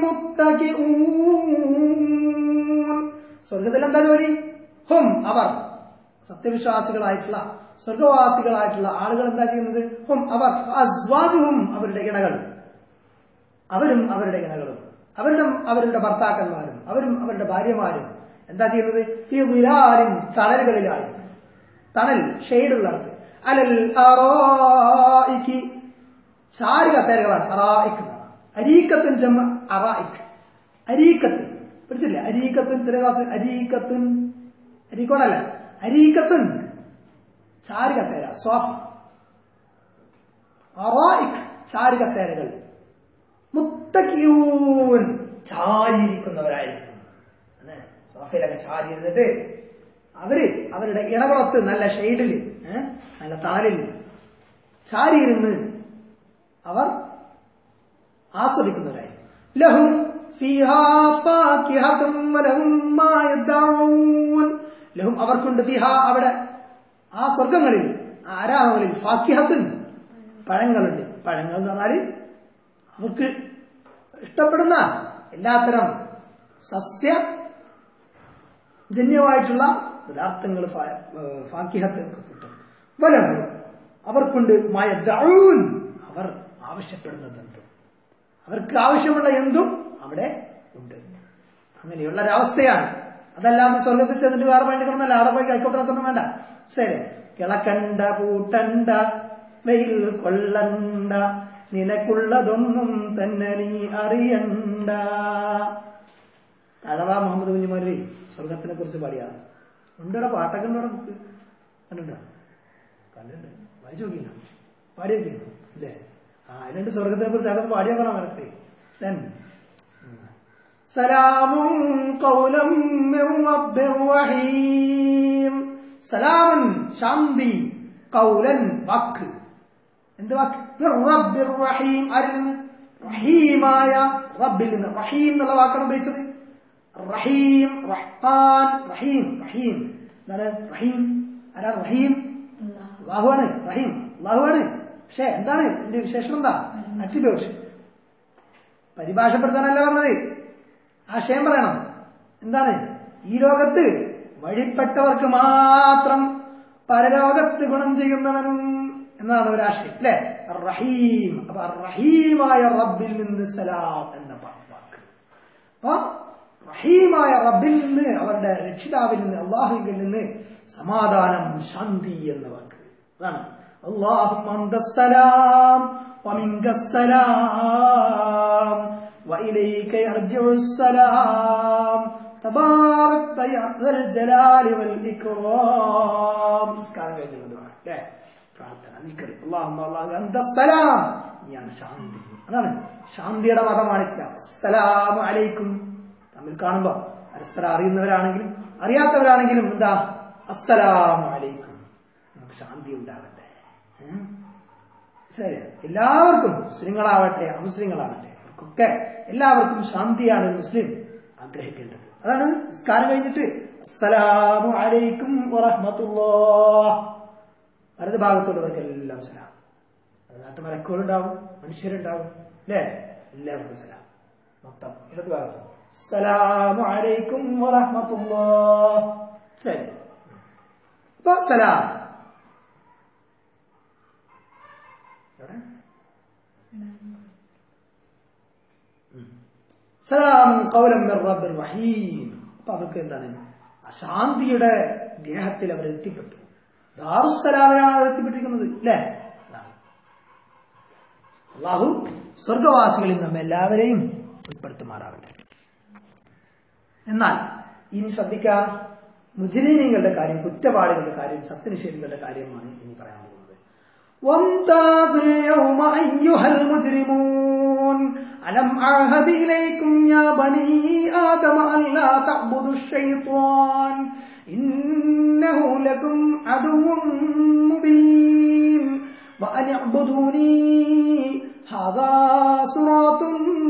മുത്തകിഊൻ സ്വർഗത്തിൽ എന്താ ജോലി ഹും അവർ സത്യവിശ്വാസികളായിട്ടുള്ള സ്വർഗവാസികളായിട്ടുള്ള ആളുകൾ എന്താ ചെയ്യുന്നത് ഹും അവർ അസ്വാജുഹും അവരുടെ ഇണകൾ അവരും അവരുടെ ഇണകളും അവരുടെ അവരുടെ ഭർത്താക്കന്മാരും അവരും അവരുടെ ഭാര്യമാരും എന്താ ചെയ്യുന്നത് ഈ വിരാലിൻ തണലുകളിലായി തണൽ ഷെയ്ഡുള്ളിടത്ത് അലൽ അറായിക്ക് ചാരു കസേരകളാണ് അറായിക്ക് എന്നാണ്. അരീക്കത്തുൻ ജമ അറായിക്ക് അരീക്കത്തുൻ പിടിച്ചില്ലേ അരീക്കത്തുൻ ചെറിയ ക്ലാസ് അരീക്കത്തുൻ അരീക്കോടല്ല അരീക്കത്തുൻ ചാരു കസേര സോഫ അറായിക്ക് ചാരു കസേരകൾ മുത്തക്കിയൂൻ ചാരിയിരിക്കുന്നവരായിരിക്കും അല്ലേ? സോഫയിലൊക്കെ ചാരി ഇരുന്നിട്ട് അവര് അവരുടെ ഇണകളൊത്ത് നല്ല ഷെയ്ഡില് ഏഹ് നല്ല തണലിൽ ചാരിയിരുന്ന് അവർ ആസ്വദിക്കുന്നവരായി ലഹും ഫീഹാ ഫാക്കിഹത്തും വലഹും മാ യദ്ദഊൻ ലഹും അവർക്കുണ്ട് ഫിഹ അവിടെ ആ സ്വർഗങ്ങളിൽ ആ ആരാമങ്ങളിൽ ഫാക്കിഹത്തുൻ പഴങ്ങളുണ്ട് പഴങ്ങൾ എന്ന് പറഞ്ഞാല് അവർക്ക് ഇഷ്ടപ്പെടുന്ന എല്ലാത്തരം സസ്യ ജന്യമായിട്ടുള്ള പദാർത്ഥങ്ങൾ ഫാക്കിഹത്ത് ഒക്കെ കിട്ടും വലഹു അവർക്കുണ്ട് മയദഊൻ അവർ ആവശ്യപ്പെടുന്നതെന്തും അവർക്ക് ആവശ്യമുള്ള എന്തും അവിടെ ഉണ്ട് അങ്ങനെയുള്ള ഒരവസ്ഥയാണ് അതല്ലാതെ സ്വർഗത്തിൽ ചെന്നിട്ട് വേറെ വേണ്ടി കിടന്നല്ല അവിടെ പോയി കൈക്കോട്ടിറക്കൊന്നും വേണ്ട ശരി കിളക്കണ്ട പൂട്ടണ്ട വെയിൽ കൊള്ളണ്ട നിനക്കുള്ളതൊന്നും തന്നെ നീ അറിയണ്ട തഴവ മുഹമ്മദ് കുഞ്ഞുമാരി സ്വർഗത്തിനെ കുറിച്ച് പാടിയാണ് ഉണ്ടോ പാട്ടൊക്കെ ഉണ്ടോ ബുക്ക് കണ്ടിട്ടുണ്ടോ കണ്ടിട്ടുണ്ട് വായിച്ചു നോക്കിയില്ല പാടിയൊക്കെ അല്ലേ ആ അതിലുണ്ട് സ്വർഗത്തിനെ കുറിച്ച് അതൊക്കെ പാടിയോക്കണം വരട്ടെ then സലാമും കൗലം മിർ റബ്ബിർ റഹീം സലാമുൻ ശാന്തി കൗലൻ വാക്ക് എന്ത് വാക്ക് മിർ റബ്ബിർ റഹീം ആരിൽ നിന്ന് റഹീമായ റബ്ബിൽ നിന്ന് റഹീം എന്നുള്ള വാക്കാണ് ഉപയോഗിച്ചത് റഹീം റഹ്മാൻ റഹീം റഹീം എന്താണ് റഹീം ആരാ റഹീം അല്ലാഹ് അള്ളാഹുവാണ് റഹീം അള്ളാഹുവാണ് പക്ഷെ എന്താണ് എന്റെ വിശേഷം എന്താ അട്രിബ്യൂഷൻ പരിഭാഷപ്പെടുത്താനല്ല പറഞ്ഞത് ആശയം പറയണം എന്താണ് ഈ ലോകത്ത് വഴിപ്പെട്ടവർക്ക് മാത്രം പരലോകത്ത് ഗുണം ചെയ്യുന്നവൻ എന്നാണ് ഒരാശയം അല്ലെ റഹീം അപ്പൊ റഹീമായ റബ്ബിൽ നിന്ന് സലാം എന്ന വാക്ക് അപ്പൊ റഹീമായ റബ്ബിൽ നിന്ന് അവരുടെ രക്ഷിതാവിൽ നിന്ന് അള്ളാഹുവിൽ നിന്ന് സമാധാനം ശാന്തി എന്ന വാക്ക് അതാണ് اللهم أنت السلام ومنك السلام وإليك يرجع السلام تبارك يا ذا الجلال والإكرام നിസ്കാരം കഴിഞ്ഞുള്ള ദുആ അല്ലേ പ്രാർത്ഥന നിക്കറി അല്ലാഹുമ്മ അല്ലാഹു അന്ത സലാം നീയാണ് ശാന്തി അതാണ് ശാന്തിയുടെ മതമാണ് ഇസ്ലാം അസ്സലാമു അലൈക്കും തമ്മിൽ കാണുമ്പോ പരസ്പരം അറിയുന്നവരാണെങ്കിലും അറിയാത്തവരാണെങ്കിലും എന്താ അസ്സലാമു അലൈക്കും നമുക്ക് ശാന്തി ഉണ്ടാകട്ടെ ഉം. ശരി എല്ലാവർക്കും മുസ്ലിങ്ങളാവട്ടെ അമുസ്ലിങ്ങളാവട്ടെ അവർക്കൊക്കെ എല്ലാവർക്കും ശാന്തിയാണ് ഒരു മുസ്ലിം ആഗ്രഹിക്കേണ്ടത് അതാണ് നിസ്കാരം കഴിഞ്ഞിട്ട് അസ്സലാമു അലൈക്കും വറഹ്മത്തുള്ളാഹ് വലത് ഭാഗത്തുള്ളവർക്കെല്ലാം സലാം അതിനകത്ത് മലക്കുകളുണ്ടാവും മനുഷ്യരുണ്ടാവും അല്ലേ എല്ലാവർക്കും സലാം മൊത്തം ഇടത് ഭാഗത്ത് അസ്സലാമു അലൈക്കും വറഹ്മത്തുള്ളാഹ് ശരി അപ്പൊ സലാം എവിടെ സലാം കൗലം മിർ റബ്ബിർ റഹീം അപ്പൊ അവർക്ക് എന്താണ് ആ ശാന്തിയുടെ ദേഹത്തിൽ അവർ എത്തിപ്പെട്ടു ദാറുസലാമിനാണ് അവർ എത്തിപ്പെട്ടിരിക്കുന്നത് അല്ലേ അതാണ്. അള്ളാഹു സ്വർഗവാസികളിൽ നമ്മെ എല്ലാവരെയും ഉൾപ്പെടുത്തുമാറാവട്ടെ എന്നാൽ ഇനി ശ്രദ്ധിക്കുക മുജരീനീങ്ങളുടെ കാര്യം കുറ്റവാളികളുടെ കാര്യം സത്യനിഷേധികളുടെ കാര്യമാണ് ഇനി പറയാൻ പോകുന്നത് وامتازوا اليوم أيها المجرمون ألم أعهد إليكم يا بني آدم أن لا تعبدوا الشيطان إنه لكم عدو مبين وأن اعبدوني هذا صراط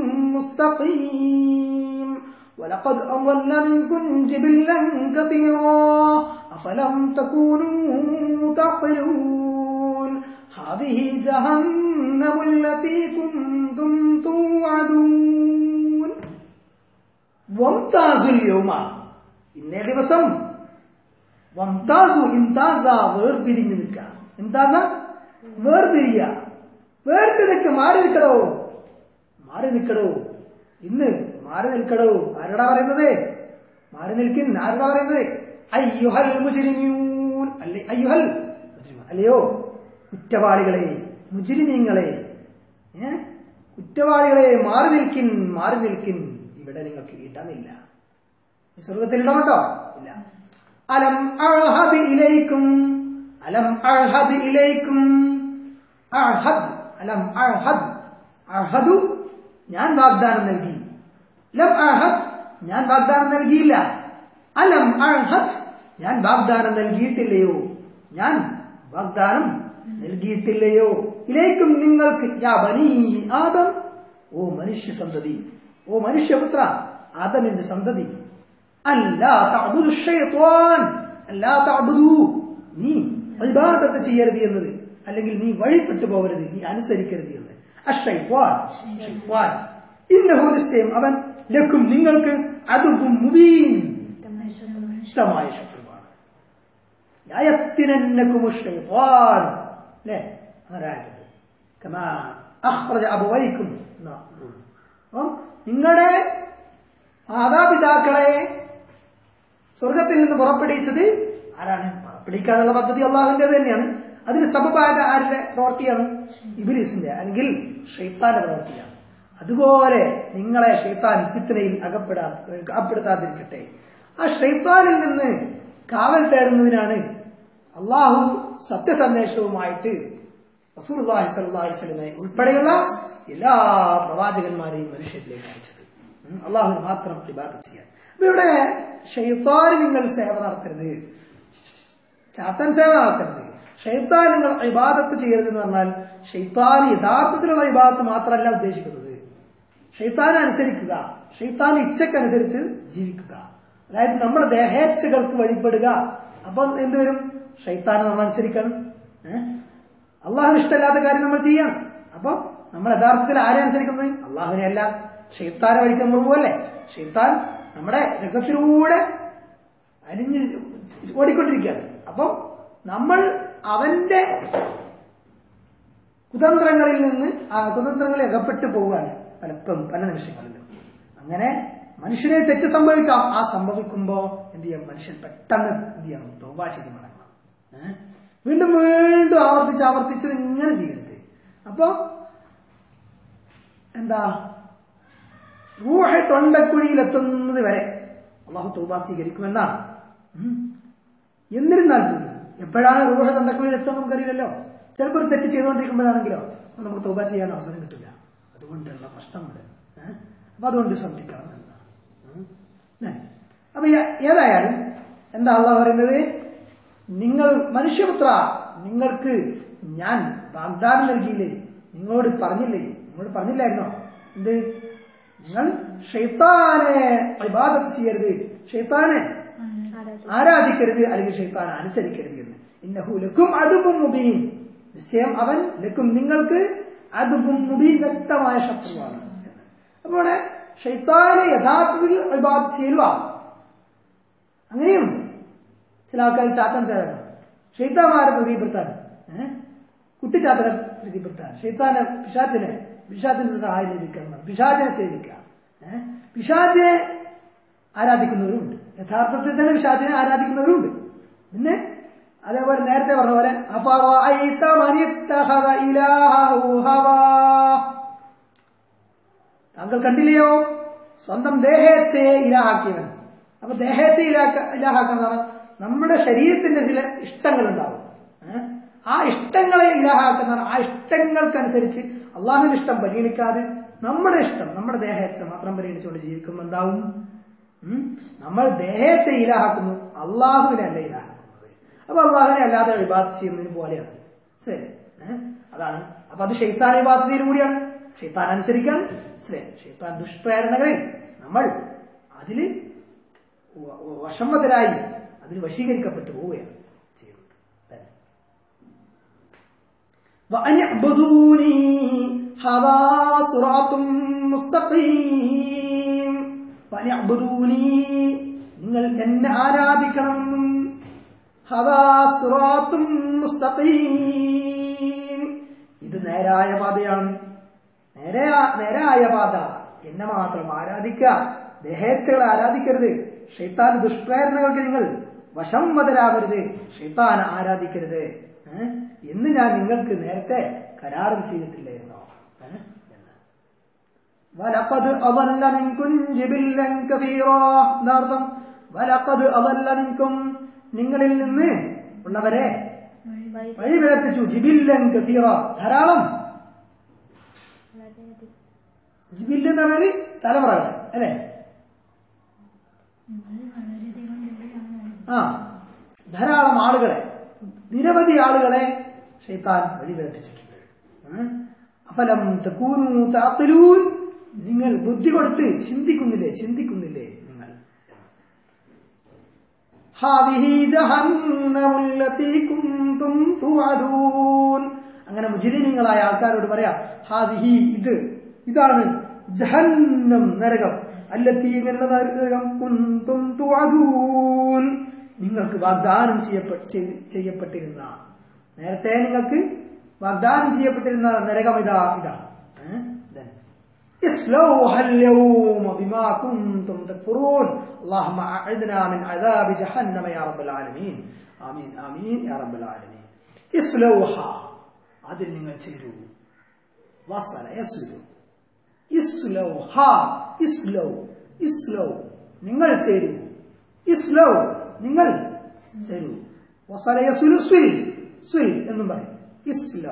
مستقيم ولقد أضل منكم جبلا كثيرا أفلم تكونوا تعقلون هذه جهنم التي كنتم توعدون വംതാസുൽ യൗമ ഇന്നേ ദിവസം വംതാസു ഇംതാസ വേർപിരിഞ്ഞു നിൽക്കുക ഇംതാസ വേർപിരിയ വേർതിരിക്ക് മാറി നിൽക്കടോ മാറി നിൽക്കടോ ഇന്ന് മാറി നിൽക്കടോ ആരടാ പറയുന്നത് മാറി നിൽക്കിൻ ആരടാ പറയുന്നത് അയ്യുഹൽ മുജിരിമൂൻ അല്ലേ അയ്യുഹൽ മുജ്രിമൂൻ. അല്ലയോ കുറ്റവാളികളെ മുജിരിമീങ്ങളെ ഏ കുറ്റവാളികളെ മാറി നിൽക്കിൻ മാറി നിൽക്കിൻ ഇവിടെ നിങ്ങൾക്ക് ഇടമില്ല ഈ സ്വർഗത്തിൽ ഇടമുണ്ടോ ഇല്ല അലം അഴ്ഹദ് ഇലൈക്കും അലം അഴ്ഹദ് ഇലൈക്കും അഴ്ഹദ് അലം അഴ്ഹദ് അഴ്ഹദു ഞാൻ വാഗ്ദാനം നൽകി ലം അഴ്ഹദ് ഞാൻ വാഗ്ദാനം നൽകിയില്ല അലം അഴ്ഹദ് ഞാൻ വാഗ്ദാനം നൽകിയിട്ടില്ലയോ ഞാൻ വാഗ്ദാനം നൽകിയിട്ടില്ലയോ ഇലേക്കും നിങ്ങൾക്ക് യാ ബനീ ആദം ഓ മനുഷ്യ സന്തതി ഓ മനുഷ്യപുത്ര ആദമിന്റെ സന്തതി അല്ലാ തഅബുദു ഷൈത്വാൻ അല്ലാ തഅബുദു നീ ഇബാദത്ത് ചെയ്യരുത് എന്നത് അല്ലെങ്കിൽ നീ വഴിപ്പെട്ടു പോകരുത് നീ അനുസരിക്കരുത് എന്ന് അഷൈത്വാൻ ഷൈത്വാൻ ഇന്നഹു നിശ്ചയം അവൻ ലക്കും നിങ്ങൾക്ക് അതും മുബീൻ ഇഷ്ടമായ ശത്രുവാണ് يأتننكم الشيطان لا ആരായത് كما أخرج أبويكم അപ്പം നിങ്ങളുടെ മാതാപിതാക്കളെ സ്വർഗത്തിൽ നിന്ന് പുറപ്പെടുവിച്ചത് ആരാണ് പുറപ്പെടുവിക്കാനുള്ള പദ്ധതി അള്ളാഹുവിന്റെ തന്നെയാണ് അതിന് സബബായ ആരുടെ പ്രവൃത്തിയാണ് ഇബിലിസിന്റെ അല്ലെങ്കിൽ ഷെയ്ത്താന്റെ പ്രവൃത്തിയാണ് അതുപോലെ നിങ്ങളെ ഷെയ്ത്താൻ ഫിത്തനയിൽ അകപ്പെടാ അകപ്പെടുത്താതിരിക്കട്ടെ ആ ഷെയ്ത്താനിൽ നിന്ന് കാവൽ തേടുന്നതിനാണ് അള്ളാഹു സത്യസന്ദേശവുമായിട്ട് റസൂലുള്ളാഹി സ്വല്ലല്ലാഹി അലൈഹി വസല്ലമയെ ഉൾപ്പെടെയുള്ള എല്ലാ പ്രവാചകന്മാരെയും മനുഷ്യരിലേക്ക് അയച്ചത് ഉം, അള്ളാഹുവിന് മാത്രം ഇബാദത്ത് ചെയ്യാൻ അപ്പൊ ഇവിടെ ഷെയ്ത്താന് നിങ്ങൾ സേവ നടത്തരുത് ചാത്തൻ സേവ നടത്തരുത് ഷെയ്ത്താൻ നിങ്ങൾ ഇബാദത്ത് ചെയ്യരുത് എന്ന് പറഞ്ഞാൽ ഷെയ്ത്താൻ യഥാർത്ഥത്തിലുള്ള ഇബാദത്ത് മാത്രമല്ല ഉദ്ദേശിക്കുന്നത് ഷെയ്ത്താനെ അനുസരിക്കുക ഷെയ്ത്താൻ ഇച്ഛക്കനുസരിച്ച് ജീവിക്കുക അതായത് നമ്മുടെ ദേഹേച്ഛകൾക്ക് വഴിപ്പെടുക അപ്പം എന്തുവരും ഷെയ്ത്താനെ നമ്മൾ അനുസരിക്കണം ഏഹ് അള്ളാഹുവിന് ഇഷ്ടമില്ലാത്ത കാര്യം നമ്മൾ ചെയ്യണം അപ്പൊ നമ്മൾ യഥാർത്ഥത്തിൽ ആരെ അനുസരിക്കുന്നത് അള്ളാഹുവിനെ അല്ല ഷെയ്ത്താനെ വഴിക്ക് നമ്മൾ പോവല്ലേ ഷെയ്ത്താൻ നമ്മുടെ രക്തത്തിലൂടെ അലിഞ്ഞ് ഓടിക്കൊണ്ടിരിക്കുകയാണ് അപ്പം നമ്മൾ അവന്റെ കുതന്ത്രങ്ങളിൽ നിന്ന് ആ കുതന്ത്രങ്ങളിൽ അകപ്പെട്ടു പോവുകയാണ് പലപ്പോഴും പല നിമിഷങ്ങളിലും അങ്ങനെ മനുഷ്യനെ തെറ്റ് സംഭവിക്കാം ആ സംഭവിക്കുമ്പോ എന്ത് ചെയ്യാം മനുഷ്യൻ പെട്ടെന്ന് എന്ത് ചെയ്യണം തോബാ ചെയ്ത് മടങ്ങണം ഏഹ്? വീണ്ടും വീണ്ടും ആവർത്തിച്ച് ആവർത്തിച്ച് ഇങ്ങനെ ചെയ്യരുത് അപ്പോ എന്താ റൂഹ തൊണ്ടക്കുഴിയിലെത്തുന്നത് വരെ അള്ളാഹു തൗബ സ്വീകരിക്കുമെന്നാണ് ഉം. എന്നിരുന്നാൽ പോലും എപ്പോഴാണ് റൂഹ തൊണ്ടക്കുഴിയിൽ എത്തുക നമുക്കറിയില്ലല്ലോ ചിലപ്പോൾ ഒരു തെറ്റ് ചെയ്തുകൊണ്ടിരിക്കുമ്പോഴാണെങ്കിലോ അപ്പൊ നമുക്ക് തൗബ ചെയ്യാൻ അവസരം കിട്ടില്ല അതുകൊണ്ടുള്ള പ്രശ്നമുണ്ട് ഏഹ്? അപ്പൊ അതുകൊണ്ട് ശ്രദ്ധിക്കണം എന്നാണ് ഉം. ല്ലേ? അപ്പൊ ഏ- ഏതായാലും എന്താ അള്ളാഹ് പറയുന്നത് നിങ്ങൾ മനുഷ്യപുത്ര നിങ്ങൾക്ക് ഞാൻ വാഗ്ദാനം നൽകിയില്ലേ നിങ്ങളോട് പറഞ്ഞില്ലേ നിങ്ങളോട് പറഞ്ഞില്ലായിരുന്നോ എന്ത് നിങ്ങൾ ഷെയ്ത്താനെ ഇബാദത്ത് ചെയ്യരുത് ഷെയ്ത്താനെ ആരാധിക്കരുത് അല്ലെങ്കിൽ ഷെയ്ത്താനെ അനുസരിക്കരുത് എന്ന് ഇന്നഹു ലക്കും അതും മുബീൻ നിശ്ചയം അവൻ ലക്കും നിങ്ങൾക്ക് അതും മുബീൻ വ്യക്തമായ ശത്രുവാണ് എന്ന്. അപ്പോൾ ഇവിടെ ഷെയ്ത്താനെ യഥാർത്ഥത്തിൽ ഇബാദത്ത് ചെയ്യലുവാ അങ്ങനെയും ചില ആൾക്കാർ ചാത്തൻ സേവനം ഷെയ്ത്താമാരെ പ്രീതിപ്പെടുത്താണ് ഏഹ് കുട്ടിച്ചാത്തനെ പ്രീതിപ്പെടുത്താണ് ഷെയ്ത്താനെ പിശാച്ചിനെ പിശാച്ചിന്റെ സഹായം ലഭിക്കണം പിശാചിനെ സേവിക്കുക ഏഹ് പിശാചിനെ ആരാധിക്കുന്നവരുമുണ്ട് യഥാർത്ഥത്തിൽ തന്നെ പിശാചിനെ ആരാധിക്കുന്നവരുമുണ്ട് പിന്നെ അതേപോലെ നേരത്തെ പറഞ്ഞ പോലെ അഫറഅയ്ത മനിത്തഖദ ഇലാഹു ഹവാ താങ്കൾ കണ്ടില്ലയോ സ്വന്തം ദേഹേച്ഛയെ ഇലാഹാക്കിയവൻ അപ്പൊ ദേഹത്തെ ഇലാക്ക ഇലാഹാക്കുക എന്ന് പറഞ്ഞാൽ നമ്മുടെ ശരീരത്തിന്റെ ചില ഇഷ്ടങ്ങൾ ഉണ്ടാവും ഏഹ്? ആ ഇഷ്ടങ്ങളെ ഇലാഹാക്കുക എന്ന് പറഞ്ഞാൽ ആ ഇഷ്ടങ്ങൾക്കനുസരിച്ച് അള്ളാഹുവിന്റെ ഇഷ്ടം പരിഗണിക്കാതെ നമ്മുടെ ഇഷ്ടം നമ്മുടെ ദേഹത്തെ മാത്രം പരിഗണിച്ചുകൊണ്ട് ജീവിക്കുമ്പോൾ എന്താവും ഉം? നമ്മൾ ദേഹത്തെ ഇലാഹാക്കുന്നു അള്ളാഹുവിനല്ല ഇലാഹാക്കുന്നത് അപ്പൊ അള്ളാഹുവിനെ അല്ലാതെ വിവാദം ചെയ്യുന്നതിന് പോലെയാണ് ശരി ഏഹ്? അതാണ് അപ്പൊ അത് ഷെയ്ത്താൻ വിവാദം ചെയ്യലും കൂടിയാണ് ഷെയ്ത്താൻ അനുസരിക്കാൻ ശരി ഷെയ്ത്താൻ ദുഷ്പ്രേരണകളിൽ നമ്മൾ അതില് വ- വ- വശംവതരായി അതിൽ വശീകരിക്കപ്പെട്ടു പോവുകയാണ് ചെയ്യുന്നത് തന്നെ. وأن اعبدوني هذا صراط مستقيم وأن اعبدوني നിങ്ങൾ എന്നെ ആരാധിക്കണമെന്നും ഹദാ സിറാത്തും മുസ്തഖീം ഇത് നേരായ പാതയാണ് നേരായ നേരായ പാത എന്നെ മാത്രം ആരാധിക്കുക ദേഹേച്ഛകളെ ആരാധിക്കരുത് ഷെയ്ത്താൻ ദുഷ്പ്രേരണകൾക്ക് നിങ്ങൾ വശം വതരാവരുത് ഷെയ്ത്താൻ ആരാധിക്കരുത് ഏ? എന്ന് ഞാൻ നിങ്ങൾക്ക് നേരത്തെ കരാറും ചെയ്തിട്ടില്ലായിരുന്നോ ഏ? എന്ന്. വലഖദ് അضل منكم جبلا كثيرا എന്നർത്ഥം വലഖദ് അضل منكم നിങ്ങളിൽ നിന്ന് ഉള്ളവരെ വഴി വഴി പിഴപ്പിച്ചു ജിബില്ലൻ കഥീറ ധാരാളം വളരെയധികം ജിബില്ല് എന്ന് പറഞ്ഞാല് തലമുറകൾ അല്ലെ നിങ്ങൾ വളരെയധികം വിളിയാണ് ആ ധാരാളം ആളുകളെ നിരവധി ആളുകളെ ഷെയ്ത്താൻ വഴി പിഴപ്പിച്ചിട്ടുണ്ട് ഏ? അഫലം തകൂനു താഖിലൂൻ നിങ്ങൾ ബുദ്ധി കൊടുത്ത് ചിന്തിക്കുന്നില്ലേ ചിന്തിക്കുന്നില്ലേ നിങ്ങൾ ഹാദിഹി ജഹന്നമുല്ലതീ കുന്തും തുഅദൂൻ അങ്ങനെ മുജ്രിമീങ്ങളായ ആൾക്കാരോട് പറയാം ഹാദിഹി ഇത് ഇതാണ് ജഹന്നം നരകം അല്ലത്തീ ഇങ്ങനെയുള്ള നരകം കുന്തും തുഅദൂൻ നിങ്ങൾക്ക് വാഗ്ദാനം ചെയ്യപ്പെട്ട് ചെയ്യപ്പെട്ടിരുന്ന നേരത്തെ നിങ്ങൾക്ക് വാഗ്ദാനം ചെയ്യപ്പെട്ടിരുന്ന നരകം ഇതാ ഇതാണ് ഏ? Then. اصلوها اليوم بما كنتم تكفرون اللهم أعذنا من عذاب جهنم يا رب العالمين آمين آمين يا رب العالمين اصلوها അതിൽ നിങ്ങൾ ചേരൂ വസല യസ്ലു ഇസ്ലൗഹ ഇസ്ലൗ ഇസ്ലൗ നിങ്ങൾ ചേരൂ ഇസ്ലൗ നിങ്ങൾ ചേരൂ വസല യസ്ലു സ്വിൽ സ്വിൽ എന്നും പറയും ഇസ്ലൗ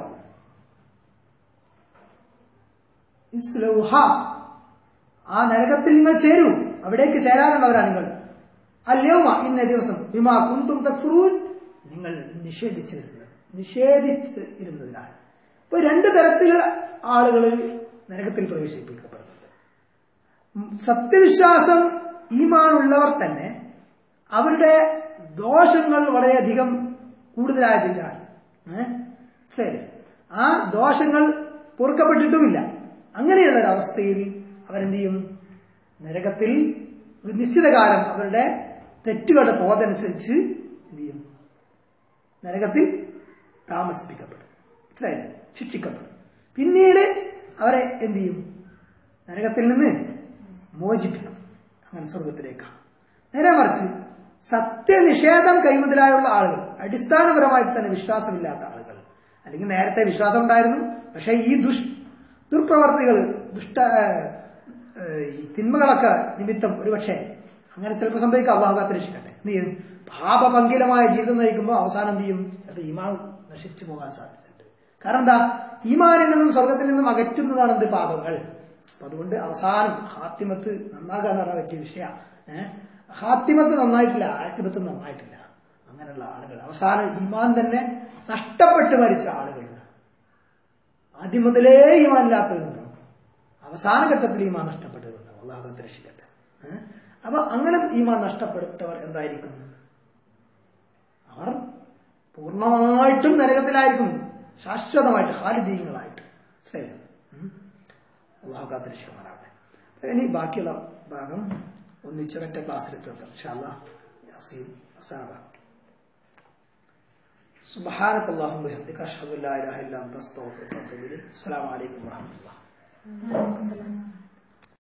ഇസ്ലൗഹ ആ നരകത്തിൽ നിങ്ങൾ ചേരൂ അവിടേക്ക് ചേരാനുള്ളവരാണ് നിങ്ങൾ അല്ലയോമ ഇന്ന ദിവസം വിമാ കുന്തും തക്ഫുറൂൻ നിങ്ങൾ നിഷേധിച്ചിരുന്നത് നിഷേധിച്ച് ഇരുന്നതിനാൽ ഇപ്പൊ രണ്ട് തരത്തിലുള്ള ആളുകൾ നരകത്തിൽ പ്രവേശിപ്പിക്കപ്പെടുന്നുണ്ട് ഉം, സത്യവിശ്വാസം ഈമാനുള്ളവർ തന്നെ അവരുടെ ദോഷങ്ങൾ വളരെയധികം കൂടുതലായതിനാൽ ഏ? ശരി ആ ദോഷങ്ങൾ പൊറുക്കപ്പെട്ടിട്ടുമില്ല അങ്ങനെയുള്ള ഒരു അവസ്ഥയിൽ അവരെന്ത് ചെയ്യും നരകത്തിൽ ഒരു നിശ്ചിത കാലം അവരുടെ തെറ്റുകളുടെ തോതനുസരിച്ച് എന്ത് ചെയ്യും നരകത്തിൽ താമസിപ്പിക്കപ്പെടും മനസ്സിലായില്ലേ ശിക്ഷിക്കപ്പെടും പിന്നീട് അവരെ എന്ത് ചെയ്യും നരകത്തിൽ നിന്ന് മോചിപ്പിക്കും അങ്ങനെ സ്വർഗത്തിലേക്കാണ് നേരെ മറിച്ച് സത്യനിഷേധം കൈമുതലായുള്ള ആളുകൾ അടിസ്ഥാനപരമായിട്ട് തന്നെ വിശ്വാസമില്ലാത്ത ആളുകൾ അല്ലെങ്കിൽ നേരത്തെ വിശ്വാസം ഉണ്ടായിരുന്നു പക്ഷേ ഈ ദുഷ് ദുർപ്രവർത്തികൾ ദുഷ്ട ഏഹ്, ഏഹ്, ഈ തിന്മകളൊക്കെ നിമിത്തം ഒരുപക്ഷെ അങ്ങനെ ചിലപ്പോൾ സംഭവിക്കാം അള്ളാഹു കാത്തിരക്ഷിക്കട്ടെ എന്ത് ചെയ്യും പാപപങ്കിലമായ ജീവിതം നയിക്കുമ്പോൾ അവസാനം എന്ത് ചെയ്യും ചിലപ്പോൾ ഈമാൻ നശിച്ചു പോകാൻ സാധ്യതയുണ്ട് കാരണം എന്താ ഈമാനിൽ നിന്നും സ്വർഗത്തിൽ നിന്നും അകറ്റുന്നതാണ് എന്ത് പാപങ്ങൾ അപ്പൊ അതുകൊണ്ട് അവസാനം ഹാത്തിമത്ത് നന്നാകാൻ പറഞ്ഞ പറ്റിയ വിഷയമാണ് ഏഹ് ഹാത്തിമത്ത് നന്നായിട്ടില്ല ആക്കിമത്ത് നന്നായിട്ടില്ല അങ്ങനെയുള്ള ആളുകൾ അവസാനം ഈമാൻ തന്നെ നഷ്ടപ്പെട്ട് മരിച്ച ആളുകളുണ്ട് ആദ്യം മുതലേ ഈമാൻ ഇല്ലാത്തവരുണ്ടാവും അവസാന ഘട്ടത്തിൽ ഈമാൻ നഷ്ടപ്പെട്ടവരുണ്ടാവും അള്ളാഹു രക്ഷിക്കട്ടെ ഏഹ്? അപ്പൊ അങ്ങനെ ഈമാൻ നഷ്ടപ്പെട്ടവർ എന്തായിരിക്കും അവർ പൂർണ്ണമായിട്ടും നരകത്തിലായിരിക്കും ശാശ്വതമായിട്ട് ഹാലിദീയങ്ങളായിട്ട് ശരി ഉം. അള്ളാഹു കാത്തിരക്ഷിക്കുമാറാവട്ടെ ഇനി ബാക്കിയുള്ള ഭാഗം ഒന്നിച്ചൊരൊറ്റ ക്ലാസ്സിൽ തീർക്കാം ഇൻഷാല്ലാ യാസീൻ അവസാന ഭാഗം سبحانك اللهم وبحمدك اشهد ان لا اله الا انت استغفرك واتوب اليك السلام عليكم ورحمه الله വലൈക്കും സലാം